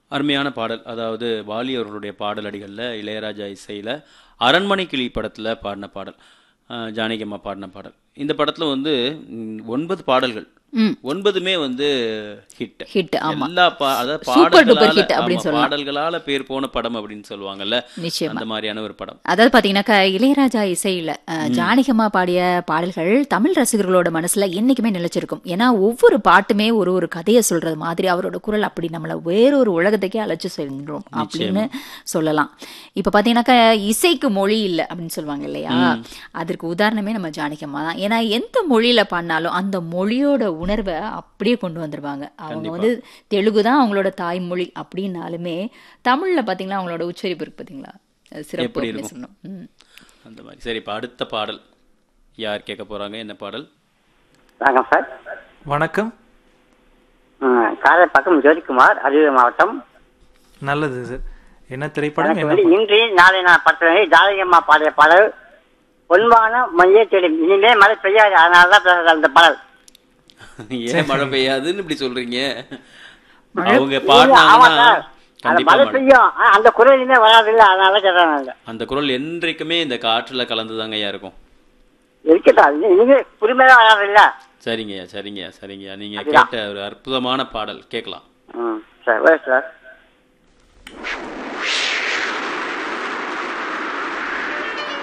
அருமையான பாடல் அதாவது வாலி அவர்களுடைய பாடல் அடிகளில் இளையராஜா இசையில் அரண்மனை கிளி படத்தில் பாடின பாடல் அஹ், ஜானகி அம்மா பாடின பாடல் இந்த படத்தில் வந்து ம், ஒன்பது பாடல்கள் ம் ஒன்பதுமே வந்து ஹிட் ஹிட் ஆமா எல்லா பா அதாவது Super duper பாடல்களால hit அப்படின்னு ஆமா, சொல்லலாம். பாடல்களால பேர் போன படம் அப்படின்னு சொல்லுவாங்கல்ல நிச்சயமா அந்த மாதிரியான ஒரு படம் அதாவது பாத்தீங்கன்னாக்கா இளையராஜா இசையில அஹ், ஜானகியம்மா பாடிய பாடல்கள் தமிழ் ரசிகர்களோட மனசுல என்னைக்குமே நிலைச்சிருக்கும் ஏன்னா ஒவ்வொரு பாட்டுமே ஒரு ஒரு கதையை சொல்றது மாதிரி அவரோட குரல் அப்படி நம்மள வேறொரு உலகத்துக்கே அழைச்சு செல்கிறோம் அப்படின்னு சொல்லலாம் இப்ப பாத்தீங்கன்னாக்கா இசைக்கு மொழி இல்லை அப்படின்னு சொல்லுவாங்க இல்லையா அதற்கு உதாரணமே நம்ம ஜானகியம்மா தான் ஏன்னா எந்த மொழியில பாடினாலும் அந்த மொழியோட உணர்வை அப்படியே கொண்டு வந்துருவாங்க அவங்க வந்து தெலுங்கு தான் அவங்களோட தாய்மொழி அப்படின்னாலுமே தமிழ்ல பாத்தீங்கன்னா அவங்களோட உச்சரிப்பு இருக்கு பாத்தீங்களா அது சிறப்பு எப்படி அப்படின்னு இருக்கும்? சொல்லணும் ம். அந்த மாதிரி சரி இப்போ அடுத்த பாடல் யார் கேட்க போறாங்க என்ன பாடல் வணக்கம் சார் வணக்கம் ம், காரைப்பாக்கம் ஜோதிக்குமார் அரியலூர் மாவட்டம் நல்லது சார் என்ன திரைப்படம் எனக்கு என்ன வந்து இன்று நாளை நான் பத்து ஜாதகம்மா பாடிய பாடல் பொன்பான மைய தேடி இனிமே மழை பெய்யாது அதனால தான் பேசுறது அந்த பாடல் ஏன் மழை பெய்யாதுன்னு இப்படி சொல்றீங்க அவங்க ஆமா பாடினாங்கன்னா சார் அந்த கண்டிப்பா மழை மழை பெய்யும் ஆனா அந்த குரல் இனிமே வராது இல்ல அதனால கேட்டாங்க அந்த குரல் என்றைக்குமே இந்த காற்றுல கலந்துதாங்க ஐயா இருக்கும் இருக்கட்டும் அது இனிமே புரிமையா வராது இல்ல சரிங்கய்யா சரிங்கய்யா சரிங்கய்யா நீங்க அதுதான். கேட்ட ஒரு அற்புதமான பாடல் கேட்கலாம் ம் சார் ஓகே சார்